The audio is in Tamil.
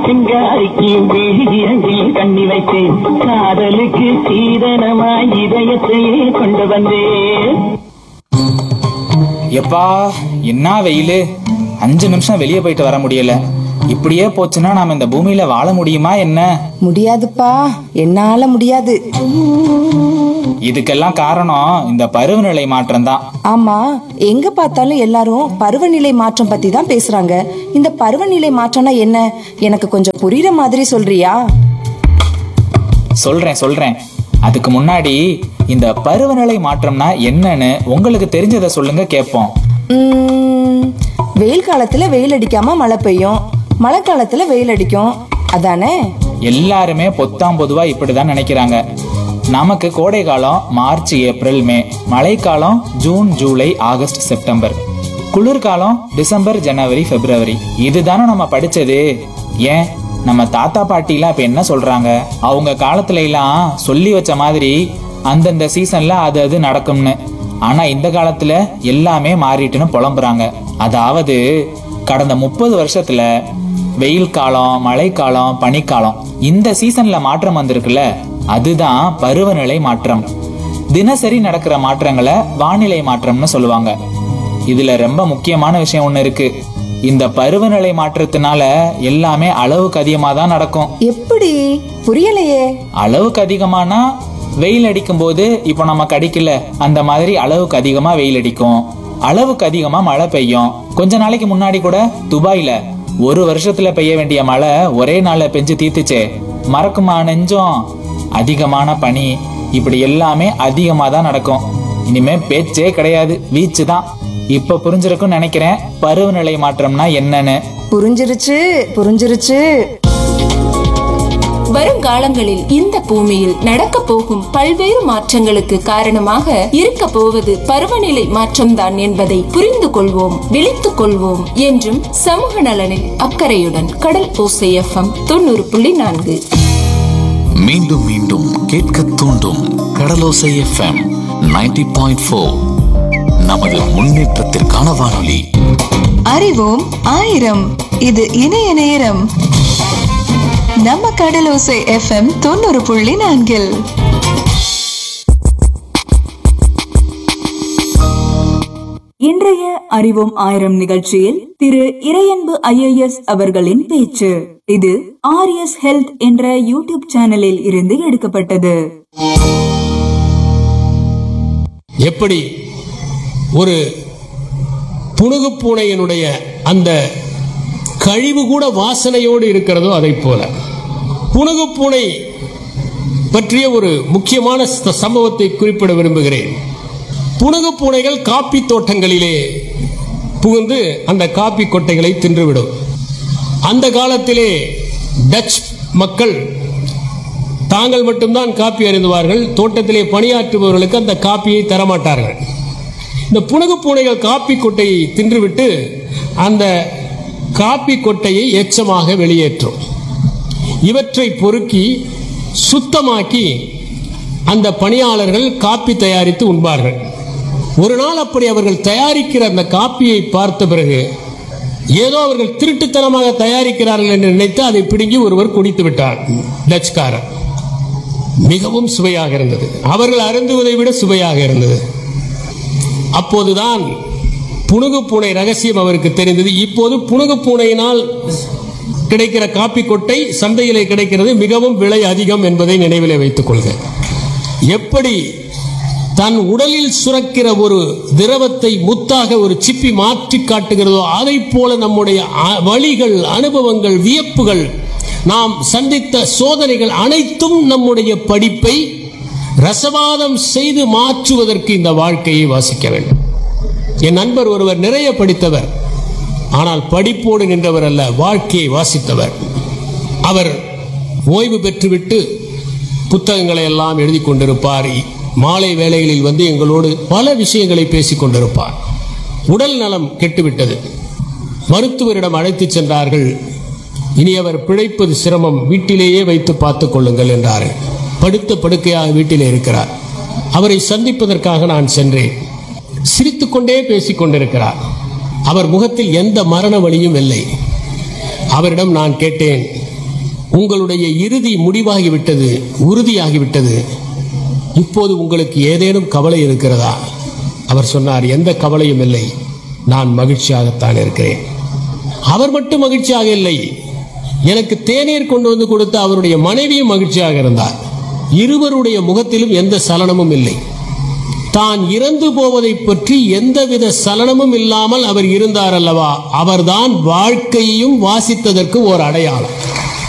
சிங்காரிக்கு விழியங்கில் கண்ணி வைத்தேன் காதலுக்கு சீதனமாய் இதயத்தையே கொண்டு வந்தேன் எப்பா என்ன வெயிலு அஞ்சு நிமிஷம் வெளியே போயிட்டு வர முடியல இப்படியே போச்சுன்னா நாம இந்த பூமியில வாழ முடியுமா என்ன முடியாதுப்பா என்னால முடியாது இதுக்கெல்லாம் காரணம் இந்த பருவநிலை மாற்றம் தான் ஆமா எங்க பார்த்தாலும் எல்லாரும் பருவநிலை மாற்றம் பத்தி தான் பேசுறாங்க இந்த பருவநிலை மாற்றம்னா என்ன எனக்கு கொஞ்சம் புரியுற மாதிரி சொல்றியா சொல்றேன் சொல்றேன் அதுக்கு முன்னாடி இந்த பருவநிலை மாற்றம்னா என்னன்னு உங்களுக்கு தெரிஞ்சதை சொல்லுங்க கேட்போம் உம், வெயில் காலத்துல வெயில் அடிக்காம மழை பெய்யும் மழை காலத்துல வெயில் அடிக்கும் அதானே எல்லாருமே பொத்தாம் பொதுவா இப்படிதான் நினைக்கிறாங்க நமக்கு கோடை காலம் மார்ச் ஏப்ரல் மே மழைக்காலம் ஜூன் ஜூலை ஆகஸ்ட் செப்டம்பர் குளிர்காலம் டிசம்பர் ஜனவரி பிப்ரவரி இதுதானே நம்ம படிச்சது ஏன் நம்ம தாத்தா பாட்டிலாம் இப்ப என்ன சொல்றாங்க அவங்க காலத்துல எல்லாம் சொல்லி வச்ச மாதிரி அந்தந்த சீசன்ல அது அது நடக்கும்னு ஆனா இந்த காலத்துல எல்லாமே மாறிட்டுன்னு புலம்புறாங்க அதாவது கடந்த முப்பது வருஷத்துல வெயில் காலம் மழைக்காலம் பனிக்காலம் இந்த சீசன்ல மாற்றம் வந்திருக்குல்ல அதுதான் பருவநிலை மாற்றம் தினசரி நடக்கிற மாற்றங்களை வானிலை மாற்றம்னு சொல்லுவாங்க இதுல ரொம்ப முக்கியமான விஷயம் ஒண்ணு இருக்கு இந்த பருவநிலை மாற்றத்தினால எல்லாமே அளவுக்கு அதிகமா தான் நடக்கும் எப்படி புரியலையே அளவுக்கு அதிகமானா வெயில் அடிக்கும் போது இப்போ நமக்கு அடிக்கல அந்த மாதிரி அளவுக்கு அதிகமா வெயில் அடிக்கும் அளவுக்கு அதிகமா மழை பெய்யும் கொஞ்ச நாளைக்கு முன்னாடி கூட துபாயில ஒரு வருஷத்துல பெய்ய வேண்டிய மழை ஒரே நாள்ல பெஞ்சு தீர்த்துச்சே மறக்குமா நெஞ்சம் அதிகமான பனி இப்படி எல்லாமே அதிகமா தான் நடக்கும் இனிமே பேச்சே கிடையாது வீச்சு தான் இப்ப புரிஞ்சிருக்கும்னு நினைக்கிறேன் பருவநிலை மாற்றம்னா என்னன்னு புரிஞ்சிருச்சு புரிஞ்சிருச்சு வருங்காலங்களில் இந்த பூமியில் நடக்க போகும் பல்வேறு மாற்றங்களுக்கு காரணமாக இருக்க போவது பருவநிலை மாற்றம்தான் என்பதை புரிந்து கொள்வோம் விழித்துக் கொள்வோம் என்றும் சமூக நலனில் அக்கறையுடன் கடல் ஓசை எஃப்எம் தொண்ணூறு புள்ளி நான்கு மீண்டும் மீண்டும் கேட்க தூண்டும் கடலோசை எஃப்எம் 90.4 பாயிண்ட் ஃபோர் நமது முன்னேற்றத்திற்கான வானொலி அறிவோம் ஆயிரம் இது இணைய நேரம் நம்ம கடலோசை எஃப்எம் தொண்ணூறு புள்ளி நான்கில் இன்றைய அறிவோம் ஆயிரம் நிகழ்ச்சியில் திரு இறையன்பு ஐஏஎஸ் அவர்களின் பேச்சு இது ஆர்எஸ் ஹெல்த் என்ற யூடியூப் சேனலில் இருந்து எடுக்கப்பட்டது எப்படி ஒரு புனுகு பூனையினுடைய அந்த கழிவு கூட வாசனையோடு இருக்கிறதோ அதைப் போல புனுகு பூனை பற்றிய ஒரு முக்கியமான ச- சம்பவத்தை குறிப்பிட விரும்புகிறேன் புனுகு பூனைகள் காப்பி தோட்டங்களிலே புகுந்து அந்த காப்பி கொட்டைகளை தின்றுவிடும் அந்த காலத்திலே டச் மக்கள் தாங்கள் மட்டும்தான் காப்பி அறிந்துவார்கள் தோட்டத்திலே பணியாற்றுபவர்களுக்கு அந்த காப்பியை தரமாட்டார்கள் இந்த புனுகு பூனைகள் காப்பி கொட்டையை தின்றுவிட்டு அந்த காப்பி கொட்டையை எச்சமாக வெளியேற்றும் இவற்றை பொறுக்கி சுத்தமாக்கி அந்த பணியாளர்கள் காப்பி தயாரித்து உண்பார்கள் ஒரு நாள் அப்படி அவர்கள் தயாரிக்கிற அந்த காப்பியை பார்த்த பிறகு ஏதோ அவர்கள் திருட்டுத்தனமாக தயாரிக்கிறார்கள் என்று நினைத்து அதை பிடுங்கி ஒருவர் குடித்து விட்டார் டச்காரர் மிகவும் சுவையாக இருந்தது அவர்கள் அருந்துவதை விட சுவையாக இருந்தது அப்போதுதான் புனுகு பூனை ரகசியம் அவருக்கு தெரிந்தது இப்போது புனுகு பூனையினால் கிடைக்கிற காப்பி கொட்டை சந்தையிலே கிடைக்கிறது மிகவும் விலை அதிகம் என்பதை நினைவிலே வைத்துக் கொள்க எப்படி தன் உடலில் சுரக்கிற ஒரு திரவத்தை முத்தாக ஒரு சிப்பி மாற்றி காட்டுகிறதோ அதை போல நம்முடைய அ- வழிகள் அனுபவங்கள் வியப்புகள் நாம் சந்தித்த சோதனைகள் அனைத்தும் நம்முடைய படிப்பை ரசவாதம் செய்து மாற்றுவதற்கு இந்த வாழ்க்கையை வாசிக்க வேண்டும் என் நண்பர் ஒருவர் நிறைய படித்தவர் ஆனால் படிப்போடு நின்றவர் அல்ல வாழ்க்கையை வாசித்தவர் அவர் ஓய்வு பெற்றுவிட்டு புத்தகங்களை எல்லாம் எழுதி கொண்டிருப்பார் மாலை வேளைகளில் வந்து எங்களோடு பல விஷயங்களை பேசிக் கொண்டிருப்பார் உடல் நலம் கெட்டுவிட்டது மருத்துவரிடம் அழைத்துச் சென்றார்கள் இனி அவர் பிழைப்பது சிரமம் வீட்டிலேயே வைத்து பார்த்துக் கொள்ளுங்கள் என்றார்கள் படுத்த படுக்கையாக வீட்டிலே இருக்கிறார் அவரை சந்திப்பதற்காக நான் சென்றேன் சிரித்துக்கொண்டே பேசிக் கொண்டிருக்கிறார் அவர் முகத்தில் எந்த மரண வழியும் இல்லை அவரிடம் நான் கேட்டேன் உங்களுடைய இறுதி முடிவாகிவிட்டது உறுதியாகிவிட்டது இப்போது உங்களுக்கு ஏதேனும் கவலை இருக்கிறதா அவர் சொன்னார் எந்த கவலையும் இல்லை நான் மகிழ்ச்சியாகத்தான் இருக்கிறேன் அவர் மட்டும் மகிழ்ச்சியாக இல்லை எனக்கு தேநீர் கொண்டு வந்து கொடுத்த அவருடைய மனைவியும் மகிழ்ச்சியாக இருந்தார் இருவருடைய முகத்திலும் எந்த சலனமும் இல்லை தான் இறந்து போவதை பற்றி எந்தவித சலனமும் இல்லாமல் அவர் இருந்தார் அல்லவா அவர்தான் வாழ்க்கையையும் வாசித்ததற்கு ஒரு அடையாளம்